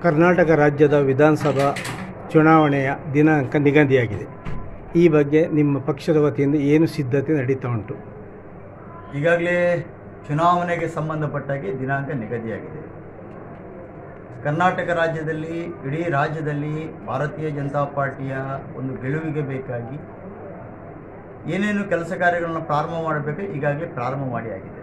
ಕರ್ನಾಟಕ ರಾಜ್ಯದ ವಿಧಾನಸಭಾ ಚುನಾವಣೆಯ ದಿನಾಂಕ ನಿಗದಿಯಾಗಿದೆ ಈ ಬಗ್ಗೆ ನಿಮ್ಮ ಪಕ್ಷದ ವತಿಯಿಂದ ಏನು ಸಿದ್ಧತೆ ನಡೀತಾ ಉಂಟು ಈಗಾಗಲೇ ಚುನಾವಣೆಗೆ ಸಂಬಂಧಪಟ್ಟಾಗೆ ದಿನಾಂಕ ನಿಗದಿಯಾಗಿದೆ ಕರ್ನಾಟಕ ರಾಜ್ಯದಲ್ಲಿ ಇಡೀ ರಾಜ್ಯದಲ್ಲಿ ಭಾರತೀಯ ಜನತಾ ಪಾರ್ಟಿಯ ಒಂದು ಗೆಲುವಿಗೆ ಬೇಕಾಗಿ ಏನೇನು ಕೆಲಸ ಕಾರ್ಯಗಳನ್ನು ಪ್ರಾರಂಭ ಮಾಡಬೇಕು ಈಗಾಗಲೇ ಪ್ರಾರಂಭ ಮಾಡಿ ಆಗಿದೆ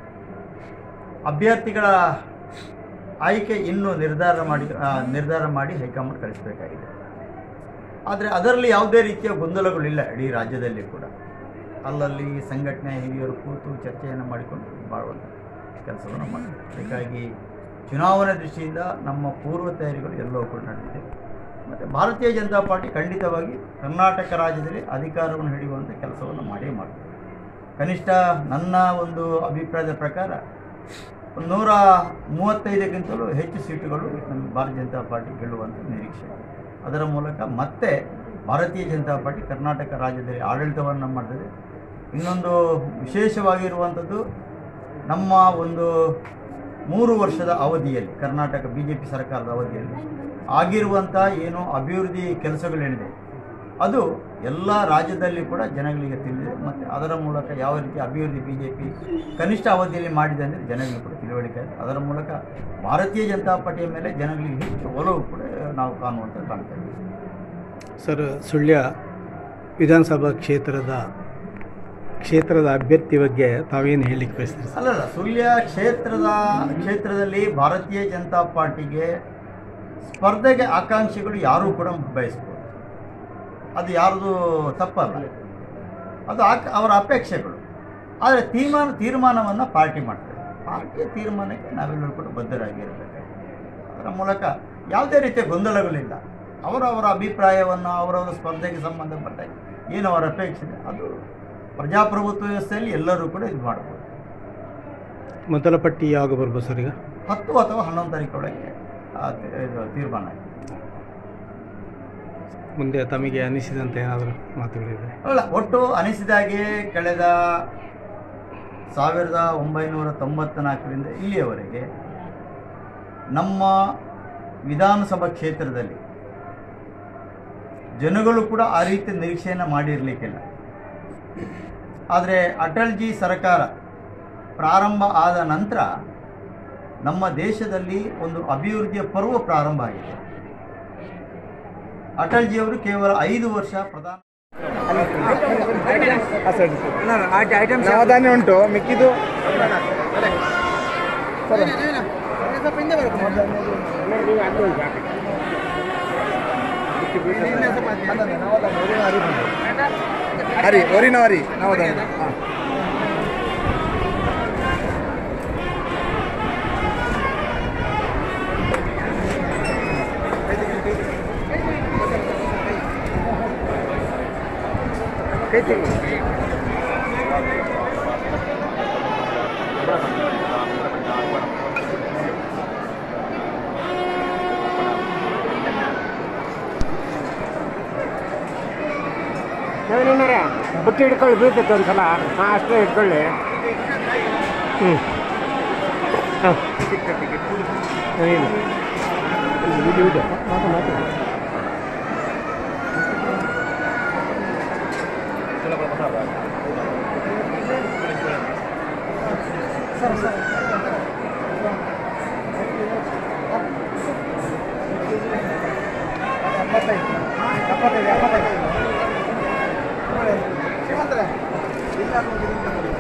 ಅಭ್ಯರ್ಥಿಗಳ ಆಯ್ಕೆ ಇನ್ನೂ ನಿರ್ಧಾರ ಮಾಡಿ ಆ, ನಿರ್ಧಾರ ಮಾಡಿ ಹೈಕಮಾಂಡ್ ಕಳಿಸಬೇಕಾಗಿದೆ ಆದರೆ ಅದರಲ್ಲಿ ಯಾವುದೇ ರೀತಿಯ ಗೊಂದಲಗಳಿಲ್ಲ ಇಡೀ ರಾಜ್ಯದಲ್ಲಿ ಕೂಡ ಅಲ್ಲಲ್ಲಿ ಸಂಘಟನೆ ಹಿರಿಯರು ಕೂತು ಚರ್ಚೆಯನ್ನು ಮಾಡಿಕೊಂಡು ಮಾಡುವಂಥ ಕೆಲಸವನ್ನು ಮಾಡ್ತಾರೆ ಹೀಗಾಗಿ ಚುನಾವಣೆ ದೃಷ್ಟಿಯಿಂದ ನಮ್ಮ ಪೂರ್ವ ತಯಾರಿಗಳು ಎಲ್ಲವೂ ಕೂಡ ನಡೆದಿದೆ ಮತ್ತು ಭಾರತೀಯ ಜನತಾ ಪಾರ್ಟಿ ಖಂಡಿತವಾಗಿ ಕರ್ನಾಟಕ ರಾಜ್ಯದಲ್ಲಿ ಅಧಿಕಾರವನ್ನು ಹಿಡಿಯುವಂಥ ಕೆಲಸವನ್ನು ಮಾಡೇ ಮಾಡ್ತಾರೆ ಕನಿಷ್ಠ ನನ್ನ ಒಂದು ಅಭಿಪ್ರಾಯದ ಪ್ರಕಾರ ಒಂದು ನೂರ ಮೂವತ್ತೈದಕ್ಕಿಂತಲೂ ಹೆಚ್ಚು ಸೀಟುಗಳು ನಮ್ಮ ಭಾರತೀಯ ಜನತಾ ಪಾರ್ಟಿ ಗೆಲ್ಲುವಂಥ ನಿರೀಕ್ಷೆ ಇದೆ. ಅದರ ಮೂಲಕ ಮತ್ತೆ ಭಾರತೀಯ ಜನತಾ ಪಾರ್ಟಿ ಕರ್ನಾಟಕ ರಾಜ್ಯದಲ್ಲಿ ಆಡಳಿತವನ್ನು ಮಾಡ್ತದೆ ಇನ್ನೊಂದು ವಿಶೇಷವಾಗಿರುವಂಥದ್ದು ನಮ್ಮ ಒಂದು ಮೂರು ವರ್ಷದ ಅವಧಿಯಲ್ಲಿ ಕರ್ನಾಟಕ ಬಿ ಜೆ ಪಿ ಸರ್ಕಾರದ ಅವಧಿಯಲ್ಲಿ ಆಗಿರುವಂಥ ಏನು ಅಭಿವೃದ್ಧಿ ಕೆಲಸಗಳೇನಿದೆ ಅದು ಎಲ್ಲ ರಾಜ್ಯದಲ್ಲಿ ಕೂಡ ಜನಗಳಿಗೆ ತಿಳಿದಿದೆ ಮತ್ತು ಅದರ ಮೂಲಕ ಯಾವ ರೀತಿ ಅಭಿವೃದ್ಧಿ ಬಿ ಜೆ ಪಿ ಕನಿಷ್ಠ ಅವಧಿಯಲ್ಲಿ ಮಾಡಿದೆ ಅಂದರೆ ಜನಗಳಿಗೆ ಕೂಡ ತಿಳುವಳಿಕೆ ಇದೆ ಅದರ ಮೂಲಕ ಭಾರತೀಯ ಜನತಾ ಪಾರ್ಟಿಯ ಮೇಲೆ ಜನಗಳಿಗೆ ಹೆಚ್ಚು ಒಲವು ಕೂಡ ನಾವು ಕಾಣುವಂಥದ್ದು ಕಾಣ್ತಾ ಇದ್ದೀವಿ ಸರ್ ಸುಳ್ಯ ವಿಧಾನಸಭಾ ಕ್ಷೇತ್ರದ ಕ್ಷೇತ್ರದ ಅಭ್ಯರ್ಥಿ ಬಗ್ಗೆ ತಾವೇನು ಹೇಳಲಿಕ್ಕೆ ಬಯಸ್ತೀರಿ ಸರ್ ಅಲ್ಲಲ್ಲ ಸುಳ್ಯ ಕ್ಷೇತ್ರದ ಕ್ಷೇತ್ರದಲ್ಲಿ ಭಾರತೀಯ ಜನತಾ ಪಾರ್ಟಿಗೆ ಸ್ಪರ್ಧೆಗೆ ಆಕಾಂಕ್ಷಿಗಳು ಯಾರೂ ಕೂಡ ಬಯಸ್ಬೋದು ಅದು ಯಾರ್ದು ತಪ್ಪಲ್ಲ ಅದು ಆಕ್ ಅವರ ಅಪೇಕ್ಷೆಗಳು ಆದರೆ ತೀರ್ಮಾನ ತೀರ್ಮಾನವನ್ನು ಪಾರ್ಟಿ ಮಾಡ್ತಾರೆ ಪಾರ್ಟಿಯ ತೀರ್ಮಾನಕ್ಕೆ ನಾವೆಲ್ಲರೂ ಕೂಡ ಬದ್ಧರಾಗಿ ಇರಬೇಕಾಗಿದೆ ಅದರ ಮೂಲಕ ಯಾವುದೇ ರೀತಿಯ ಗೊಂದಲಗಳಿಲ್ಲ ಅವರವರ ಅಭಿಪ್ರಾಯವನ್ನು ಅವರವರ ಸ್ಪರ್ಧೆಗೆ ಸಂಬಂಧಪಟ್ಟ ಏನು ಅವರ ಅಪೇಕ್ಷೆ ಇದೆ ಅದು ಪ್ರಜಾಪ್ರಭುತ್ವ ವ್ಯವಸ್ಥೆಯಲ್ಲಿ ಎಲ್ಲರೂ ಕೂಡ ಇದು ಮಾಡ್ಬೋದು ಮೊದಲ ಪಟ್ಟಿ ಯಾವಾಗ ಬರ್ಬೋದು ಸರ್ ಈಗ ಹತ್ತು ಅಥವಾ ಹನ್ನೊಂದು ತಾರೀಕೊಳಗೆ ಆ ತಿ- ಇದು ತೀರ್ಮಾನ ಆಗಿದೆ ಮುಂದೆ ತಮಗೆ ಅನಿಸಿದಂಥ ಏನಾದರೂ ಮಾತುಗಳಿದೆ ಅಲ್ಲ ಒಟ್ಟು ಅನಿಸಿದಾಗೆ ಕಳೆದ ಸಾವಿರದ ಒಂಬೈನೂರ ತೊಂಬತ್ತ ನಾಲ್ಕರಿಂದ ಇಲ್ಲಿಯವರೆಗೆ ನಮ್ಮ ವಿಧಾನಸಭಾ ಕ್ಷೇತ್ರದಲ್ಲಿ ಜನಗಳು ಕೂಡ ಆ ರೀತಿ ನಿರೀಕ್ಷೆಯನ್ನು ಮಾಡಿರಲಿಕ್ಕಿಲ್ಲ ಆದರೆ ಅಟಲ್ಜಿ ಸರ್ಕಾರ ಪ್ರಾರಂಭ ಆದ ನಂತರ ನಮ್ಮ ದೇಶದಲ್ಲಿ ಒಂದು ಅಭಿವೃದ್ಧಿಯ ಪರ್ವ ಪ್ರಾರಂಭ ಆಗಿದೆ ಅಟಲ್ಜಿಯವರು ಕೇವಲ ಐದು ವರ್ಷ ಪ್ರಧಾನ ನವಧಾನ್ಯ ಉಂಟು ಮಿಕ್ಕಿದು ಹರಿ ಒರಿನ ಹರಿ ನವಧಾನ್ಯ ಹಾಂ ನವೀನರ ಬುಟ್ಟಿ ಹಿಡ್ಕೊಳ್ಳಿ ಬೀಳ್ತೈತೆ ಒಂದ್ಸಲ ಹಾಂ ಅಷ್ಟೇ ಹಿಡ್ಕೊಳ್ಳಿ ಹ್ಞೂ ಹಾಂ ನವೀನ ಇದು ಇದೆ ಮಾತು ಮಾತು ಎಪ್ಪತ್ತೈದು ಎಪ್ಪತ್ತೈದು ಎಪ್ಪತ್ತೈದು ಶ್ರೀಮಂತರೇ ಇಲ್ಲ